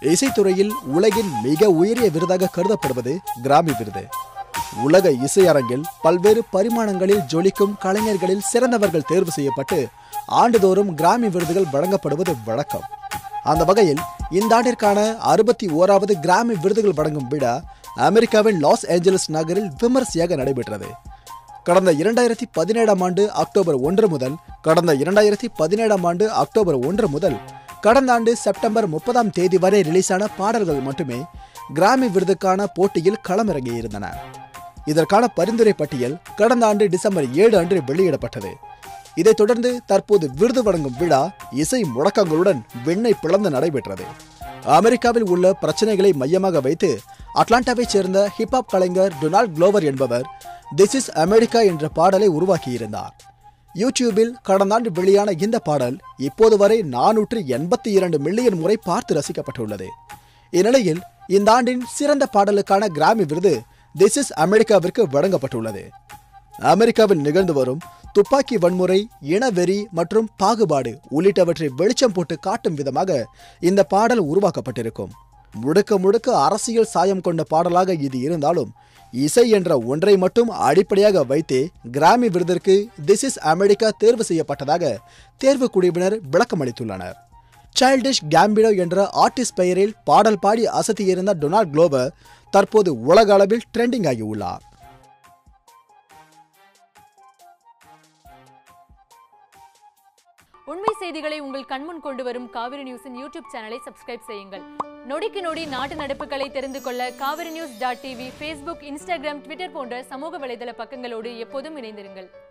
இசைத்துறையில் உலகின் மிக உயரிய விருதாக கருதப்படுவது கிராமி விருது உலக இசையரங்கில் பல்வேறு பரிமாணங்களில் ஜொலிக்கும் கலைஞர்களில் சிறந்தவர்கள் தேர்வு செய்யப்பட்டு ஆண்டுதோறும் கிராமி விருதுகள் வழங்கப்படுவது வழக்கம் அந்த வகையில் இந்த ஆண்டிற்கான அறுபத்தி ஓராவது கிராமி விருதுகள் வழங்கும் விழா அமெரிக்காவின் லாஸ் ஏஞ்சலஸ் நகரில் விமர்சையாக நடைபெற்றது கடந்த இரண்டாயிரத்தி பதினேழாம் ஆண்டு அக்டோபர் ஒன்று முதல் கடந்த இரண்டாயிரத்தி பதினேழாம் ஆண்டு அக்டோபர் ஒன்று முதல் கடந்த ஆண்டு செப்டம்பர் முப்பதாம் தேதி வரை ரிலீஸான பாடல்கள் மட்டுமே கிராமி விருதுக்கான போட்டியில் களமிறங்கியிருந்தன இதற்கான பரிந்துரை பட்டியல் கடந்த ஆண்டு டிசம்பர் ஏழு அன்று வெளியிடப்பட்டது இதைத் தொடர்ந்து தற்போது விருது வழங்கும் விழா இசை முழக்கங்களுடன் விண்ணை பிளந்து நடைபெற்றது அமெரிக்காவில் உள்ள பிரச்சனைகளை மையமாக வைத்து அட்லாண்டாவைச் சேர்ந்த ஹிப்ஹாப் கலைஞர் டொனால்ட் குளோவர் என்பவர் திஸ் இஸ் அமெரிக்கா என்ற பாடலை உருவாக்கியிருந்தார் யூடியூபில் கடந்த ஆண்டு வெளியான இந்த பாடல் இப்போது வரை நானூற்று எண்பத்தி இரண்டு மில்லியன் முறை பார்த்து ரசிக்கப்பட்டுள்ளது இந்நிலையில் இந்த ஆண்டின் சிறந்த பாடலுக்கான கிராமி விருது திஸ் இஸ் அமெரிக்காவிற்கு வழங்கப்பட்டுள்ளது அமெரிக்காவில் நிகழ்ந்து வரும் துப்பாக்கி வன்முறை இனவெறி மற்றும் பாகுபாடு உள்ளிட்டவற்றை வெளிச்சம் போட்டு காட்டும் விதமாக இந்த பாடல் உருவாக்கப்பட்டிருக்கும் முழுக்க முழுக்க அரசியல் சாயம் கொண்ட பாடலாக இது இருந்தாலும் இசை என்ற ஒன்றை மட்டும் அடிப்படையாக வைத்தே கிராமி விருதிற்கு திஸ் இஸ் அமெரிக்கா தேர்வு செய்யப்பட்டதாக தேர்வு குழுவினர் விளக்கமளித்துள்ளனர் சைல்டிஷ் கேம்பிடோ என்ற ஆர்டிஸ்ட் பெயரில் பாடல் பாடி அசத்தியிருந்த டொனால்ட் குளோவர் தற்போது உலக அளவில் ட்ரெண்டிங் ஆகியுள்ளார் உண்மை செய்திகளை உங்கள் கண்முன் கொண்டு வரும் காவிரி நியூஸின் யூடியூப் சேனலை சப்ஸ்கிரைப் செய்யுங்கள் நொடிக்கு நொடி நாட்டு நடப்புகளை தெரிந்து கொள்ள Kaveri news dot TV Facebook Instagram Twitter போன்ற சமூக வலைதள பக்கங்களோடு எப்போதும் இணைந்திருங்கள்